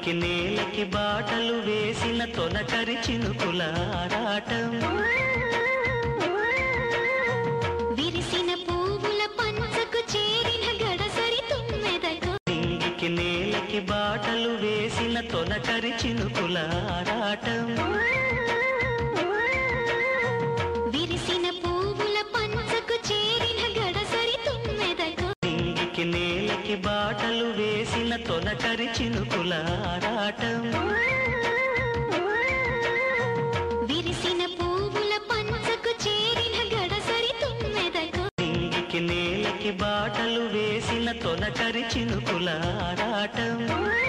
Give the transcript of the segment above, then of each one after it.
నింగికి నేలకి బాటలు వేసిన తొనకరి చినుకుల ఆరాటం విరిసిన పువ్వుల పంచకు చేరిన గడసరి తుమ్మెదకు నింగికి నేలకి బాటలు వేసిన తొనకరి చినుకుల ఆరాటం విరిసిన పువ్వుల పంచకు చేరిన గడసరి తుమ్మెదకు నింగికి నేలకి బాటలు వేసిన తొనకరి చినుకుల ఆరాటం విరిసిన పువ్వుల పంచకు చేరిన గడసరి తుమ్మెదకు నింగికి నేలకి బాటలు వేసిన తొనకరి చినుకుల ఆరాటం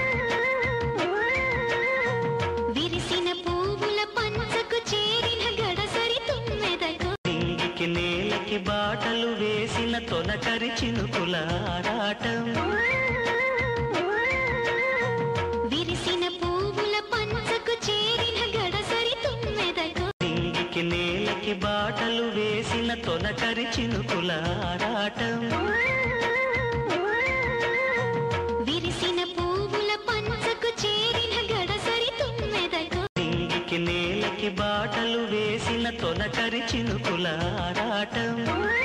విరిసిన పువ్వుల పంచకు చేరిన గడసరి తుమ్మెదకు నింగికి నేలకి బాటలు వేసిన తొనకరి చినుకుల ఆరాటం విరిసిన పువ్వుల పంచకు చేరిన గడసరి తుమ్మెదకు నింగికి నేలకి బాటలు వేసిన తొనకరి చినుకుల ఆరాటం విరిసిన పువ్వుల పంచకు చేరిన గడసరి తుమ్మెదకు నింగికి నేలకి బాటలు వేసిన తొనకరి చినుకుల ఆరాటం